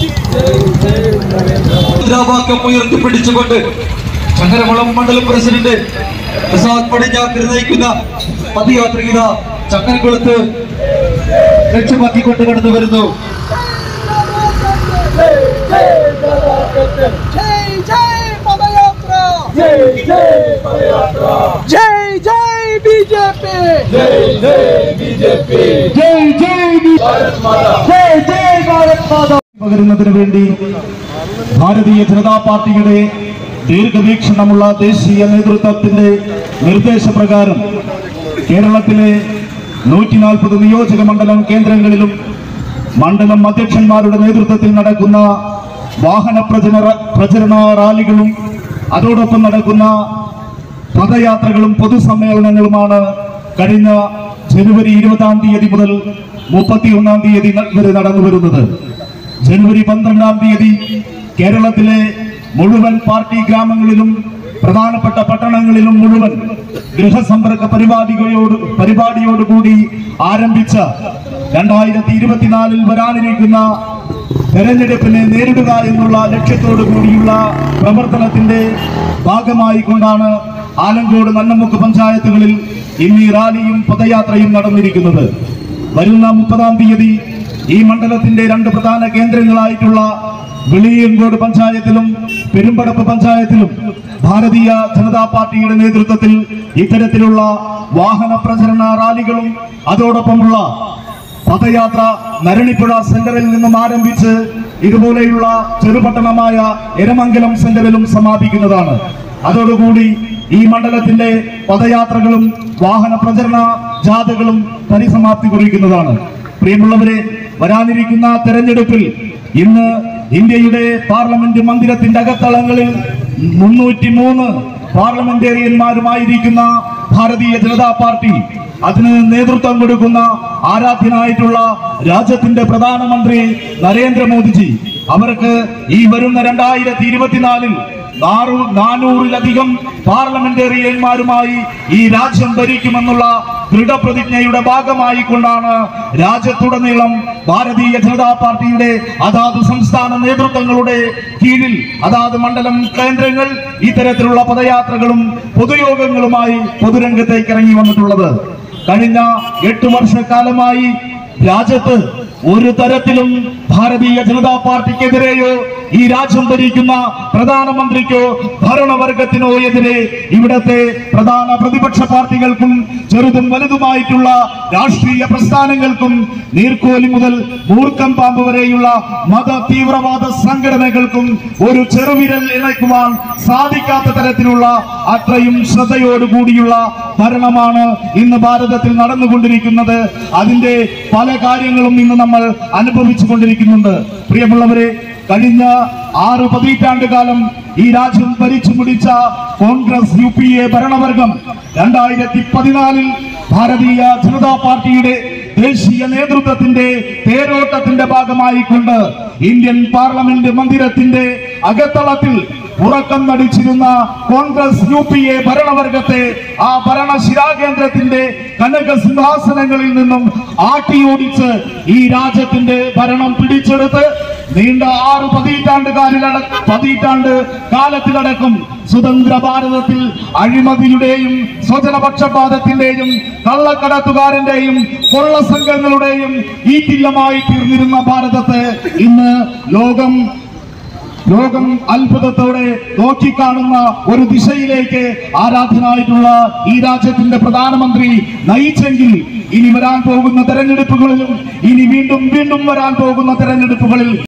മുദ്രാവാക്യം ഉയർത്തിപ്പിടിച്ചുകൊണ്ട് ചങ്ങരകുളം മണ്ഡലം പ്രസിഡന്റ് പ്രസാദ് പടിഞ്ഞാക്കർ നയിക്കുന്ന പദയാത്രികത ചങ്ങരകുളത്ത് ലക്ഷ്യമാക്കിക്കൊണ്ട് കടന്നു വരുന്നു जय जय पदयात्रा जय जय पदयात्रा जय जय बीजेपी ജയ് ജയ് ജയ് ജയ് ഭാരത് മാതാ പകരുന്നതിന് വേണ്ടി ഭാരതീയ ജനതാ പാർട്ടിയുടെ ദീർഘവീക്ഷണമുള്ള ദേശീയ നേതൃത്വത്തിന്റെ നിർദ്ദേശപ്രകാരം കേരളത്തിലെ നൂറ്റി നാൽപ്പത് നിയോജക മണ്ഡലം കേന്ദ്രങ്ങളിലും മണ്ഡലം അധ്യക്ഷന്മാരുടെ നേതൃത്വത്തിൽ നടക്കുന്ന വാഹന പ്രചരണ പ്രചരണ റാലികളും അതോടൊപ്പം നടക്കുന്ന പദയാത്രകളും പൊതുസമ്മേളനങ്ങളുമാണ് കഴിഞ്ഞ ജനുവരി ഇരുപതാം തീയതി മുതൽ മുപ്പത്തി ഒന്നാം തീയതി വരെ നടന്നു വരുന്നത് ജനുവരി പന്ത്രണ്ടാം തീയതി കേരളത്തിലെ മുഴുവൻ പാർട്ടി ഗ്രാമങ്ങളിലും പ്രധാനപ്പെട്ട പട്ടണങ്ങളിലും മുഴുവൻ ഗൃഹസമ്പർക്ക പരിപാടികളോട് പരിപാടിയോടുകൂടി ആരംഭിച്ച രണ്ടായിരത്തി ഇരുപത്തിനാലിൽ വരാനിരിക്കുന്ന തെരഞ്ഞെടുപ്പിനെ നേരിടുക എന്നുള്ള ലക്ഷ്യത്തോടു കൂടിയുള്ള പ്രവർത്തനത്തിന്റെ ഭാഗമായി കൊണ്ടാണ് ആലങ്കോട് നന്നമുക്ക് പഞ്ചായത്തുകളിൽ ഇന്ന് ഈ റാലിയും പദയാത്രയും നടന്നിരിക്കുന്നത് വരുന്ന മുപ്പതാം തീയതി ഈ മണ്ഡലത്തിന്റെ രണ്ട് പ്രധാന കേന്ദ്രങ്ങളായിട്ടുള്ള വെളിയങ്കോട് പഞ്ചായത്തിലും പെരുമ്പടപ്പ് പഞ്ചായത്തിലും ഭാരതീയ ജനതാ പാർട്ടിയുടെ നേതൃത്വത്തിൽ ഇത്തരത്തിലുള്ള വാഹന പ്രചരണ റാലികളും അതോടൊപ്പമുള്ള പദയാത്ര നരണിപ്പുഴ സെന്ററിൽ നിന്നും ആരംഭിച്ച് ഇതുപോലെയുള്ള ചെറുപട്ടണമായ എരമംഗലം സെന്ററിലും സമാപിക്കുന്നതാണ് അതോടുകൂടി ഈ മണ്ഡലത്തിന്റെ പദയാത്രകളും വാഹന പ്രചരണ ജാഥകളും പരിസമാപ്തി കുറിക്കുന്നതാണ് പ്രിയമുള്ളവരെ വരാനിരിക്കുന്ന തെരഞ്ഞെടുപ്പിൽ ഇന്ന് ഇന്ത്യയുടെ പാർലമെന്റ് മന്ദിരത്തിന്റെ അകത്തളങ്ങളിൽ മുന്നൂറ്റി മൂന്ന് പാർലമെന്റേറിയന്മാരുമായിരിക്കുന്ന ഭാരതീയ ജനതാ പാർട്ടി അതിന് നേതൃത്വം കൊടുക്കുന്ന ആരാധ്യനായിട്ടുള്ള രാജ്യത്തിന്റെ പ്രധാനമന്ത്രി നരേന്ദ്രമോദിജി അവർക്ക് ഈ വരുന്ന രണ്ടായിരത്തി ഇരുപത്തിനാലിൽ നാറു നാനൂറിലധികം പാർലമെന്റേറിയന്മാരുമായി ഈ രാജ്യം ഭരിക്കുമെന്നുള്ള ദൃഢപ്രതിജ്ഞയുടെ ഭാഗമായി കൊണ്ടാണ് രാജ്യത്തുടനീളം ഭാരതീയ ജനതാ പാർട്ടിയുടെ അതാത് സംസ്ഥാന നേതൃത്വങ്ങളുടെ കീഴിൽ അതാത് മണ്ഡലം കേന്ദ്രങ്ങൾ ഇത്തരത്തിലുള്ള പദയാത്രകളും പൊതുയോഗങ്ങളുമായി പൊതുരംഗത്തേക്ക് ഇറങ്ങി വന്നിട്ടുള്ളത് കഴിഞ്ഞ എട്ട് വർഷക്കാലമായി രാജ്യത്ത് ഒരു തരത്തിലും ഭാരതീയ ജനതാ പാർട്ടിക്കെതിരെയോ ഈ രാജ്യം ഭരിക്കുന്ന പ്രധാനമന്ത്രിക്കോ ഭരണവർഗത്തിനോ എതിരെ ഇവിടത്തെ പ്രധാന പ്രതിപക്ഷ പാർട്ടികൾക്കും ചെറുതും വലുതുമായിട്ടുള്ള രാഷ്ട്രീയ പ്രസ്ഥാനങ്ങൾക്കും നീർക്കോലി മുതൽ മൂർക്കം പാമ്പ് വരെയുള്ള മത തീവ്രവാദ സംഘടനകൾക്കും ഒരു ചെറുവിരൽ ഇണക്കുവാൻ സാധിക്കാത്ത തരത്തിലുള്ള അത്രയും ശ്രദ്ധയോടുകൂടിയുള്ള ഭരണമാണ് ഇന്ന് ഭാരതത്തിൽ നടന്നുകൊണ്ടിരിക്കുന്നത് അതിന്റെ പല കാര്യങ്ങളും ഇന്ന് നമ്മൾ അനുഭവിച്ചു കൊണ്ടിരിക്കുന്നുണ്ട് പ്രിയമുള്ളവരെ കഴിഞ്ഞ ആറ് പതിറ്റാണ്ട് കാലം ഈ രാജ്യം ഭരിച്ചു മുടിച്ച കോൺഗ്രസ് യു പി എ ഭരണവർഗം രണ്ടായിരത്തി പതിനാലിൽ ഭാരതീയ ജനതാ പാർട്ടിയുടെ ദേശീയ നേതൃത്വത്തിന്റെ തേരോട്ടത്തിന്റെ ഭാഗമായിക്കൊണ്ട് ഇന്ത്യൻ പാർലമെന്റ് മന്ദിരത്തിന്റെ അകത്തളത്തിൽ ഉറക്കം നടിച്ചിരുന്ന കോൺഗ്രസ് യു പി എ ഭരണവർഗത്തെ ആ ഭരണശിരാകേന്ദ്രത്തിന്റെ കനക സിംഹാസനങ്ങളിൽ നിന്നും ആട്ടിയോടിച്ച് ഈ രാജ്യത്തിന്റെ ഭരണം പിടിച്ചെടുത്ത് നീണ്ട ആറ് പതിറ്റാണ്ടുകാരിലട പതിറ്റാണ്ട് കാലത്തിലടക്കം സ്വതന്ത്ര ഭാരതത്തിൽ അഴിമതിയുടെയും സ്വജനപക്ഷപാതത്തിന്റെയും കള്ളക്കടത്തുകാരന്റെയും കൊള്ളസംഘങ്ങളുടെയും ഈറ്റില്ലമായി തീർന്നിരുന്ന ഭാരതത്തെ ഇന്ന് ലോകം ലോകം അത്ഭുതത്തോടെ നോക്കിക്കാണുന്ന ഒരു ദിശയിലേക്ക് ആരാധ്യനായിട്ടുള്ള ഈ രാജ്യത്തിന്റെ പ്രധാനമന്ത്രി നയിച്ചെങ്കിൽ ഇനി വരാൻ പോകുന്ന തെരഞ്ഞെടുപ്പുകളിലും ഇനി വീണ്ടും വീണ്ടും വരാൻ പോകുന്ന തെരഞ്ഞെടുപ്പുകളിൽ